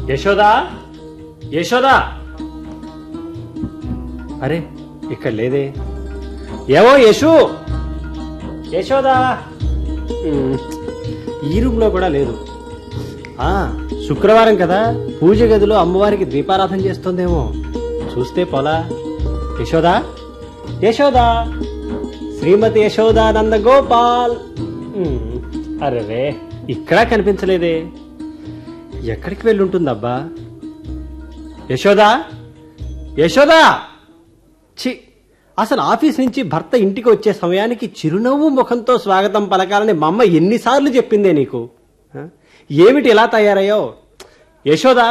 యశోదా యశోదా అరే ఇక్కడ లేదే ఏమో యశు యశోదా ఉమ్, ఈ రూమ్లో కూడా లేదు ఆ శుక్రవారం కదా పూజ గదిలో అమ్మవారికి దీపారాధన చేస్తోందేమో చూస్తే పోలా యశోదా యశోదా శ్రీమతి యశోదానంద గోపాల్ ఉమ్, అరెరే ఇక్కడ కనిపించలేదే ఎక్కడికి వెళ్ళుంటుందబ్బా యశోదా యశోదా చి అసలు ఆఫీస్ నుంచి భర్త ఇంటికి వచ్చే సమయానికి చిరునవ్వు ముఖంతో స్వాగతం పలకాలని మా అమ్మ ఎన్నిసార్లు చెప్పిందే నీకు ఆ? ఏమిటి ఇలా తయారయ్యావు యశోదా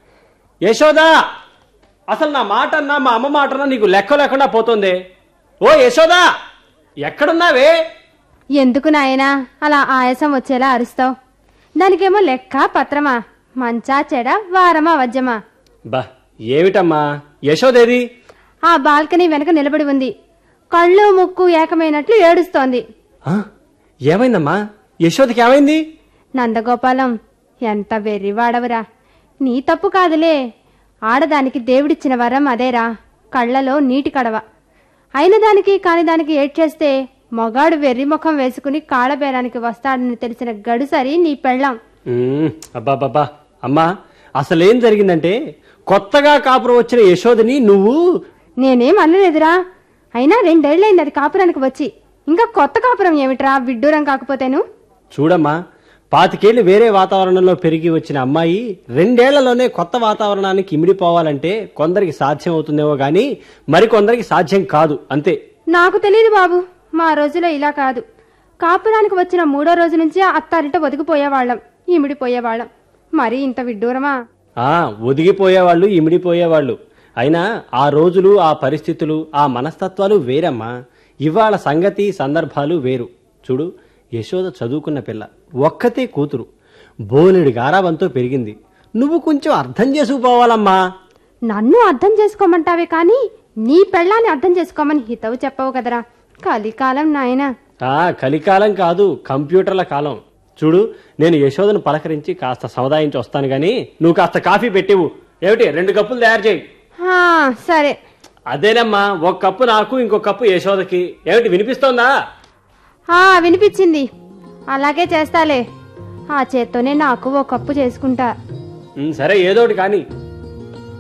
యశోదా అసలు నా మాట అన్నా మా అమ్మ మాట అన్నా నీకు లెక్క లేకుండా పోతుందే ఓ యశోదా ఎక్కడున్నావే ఎందుకు నాయనా అలా ఆయాసం వచ్చేలా అరుస్తావు దానికేమో లెక్క పత్రమా మంచా చెడ వారమా వజ్జమా బా ఏమిటమ్మా యశోదేది ఆ బాల్కనీ వెనక నిలబడి ఉంది కళ్ళు ముక్కు ఏకమైనట్లు ఏడుస్తోంది ఆ? ఏమైందమ్మా యశోదకి ఏమైంది నందగోపాలం ఎంత వెర్రివాడవురా నీ తప్పు కాదులే ఆడదానికి దేవుడిచ్చిన వరం అదేరా కళ్ళలో నీటి కడవ అయిన దానికి కాని దానికి ఏడ్చేస్తే మొగాడు వెర్రి ముఖం వేసుకుని కాళ్ళబేరానికి వస్తాడని తెలిసిన గడుసరి నీ పెళ్ళాం ఉమ్, అబ్బాబ్బా అమ్మా అసలేం జరిగిందంటే కొత్తగా కాపురం వచ్చిన యశోదని నువ్వు నేనేం అనలేదురా అయినా రెండేళ్లైంది అది కాపురానికి వచ్చి ఇంకా కొత్త కాపురం ఏమిట్రా విడ్డూరం కాకపోతేను చూడమ్మా పాతికేళ్లు వేరే వాతావరణంలో పెరిగి వచ్చిన అమ్మాయి రెండేళ్లలోనే కొత్త వాతావరణానికి ఇమిడిపోవాలంటే కొందరికి సాధ్యం అవుతుందేమో గాని మరికొందరికి సాధ్యం కాదు అంతే నాకు తెలియదు బాబు మా రోజులో ఇలా కాదు కాపురానికి వచ్చిన మూడో రోజు నుంచి అత్తారింట ఒదిగిపోయేవాళ్ళం ఇమిడిపోయేవాళ్ళం మరీ ఇంత విడ్డూరమా ఆ ఒదిగిపోయేవాళ్ళు ఇమిడిపోయేవాళ్ళు అయినా ఆ రోజులు ఆ పరిస్థితులు ఆ మనస్తత్వాలు వేరమ్మా ఇవాళ సంగతి సందర్భాలు వేరు చూడు యశోద చదువుకున్న పిల్ల ఒక్కతే కూతురు బోలెడు గారాబంతో పెరిగింది నువ్వు కొంచెం అర్థం చేసుకుపోవాలమ్మా నన్ను అర్థం చేసుకోమంటావే కానీ నీ పెళ్ళాన్ని అర్థం చేసుకోమని హితవు చెప్పవు కదరా కలికాలం నాయనా ఆ కలికాలం కాదు కంప్యూటర్ల కాలం చూడు నేను యశోదను పలకరించి కాస్త సముదాయించి వస్తాను గాని నువ్వు కాస్త కాఫీ పెట్టివు ఏమిటి రెండు కప్పులు తయారు చేయి హా, సరే అదేనమ్మా ఒక కప్పు నాకు ఇంకో కప్పు యశోదకి ఏమిటి వినిపిస్తోందా ఆ వినిపించింది అలాగే చేస్తాలే ఆ చేత్తోనే నాకు ఓ కప్పు చేసుకుంటా ఉమ్, సరే ఏదోటి కానీ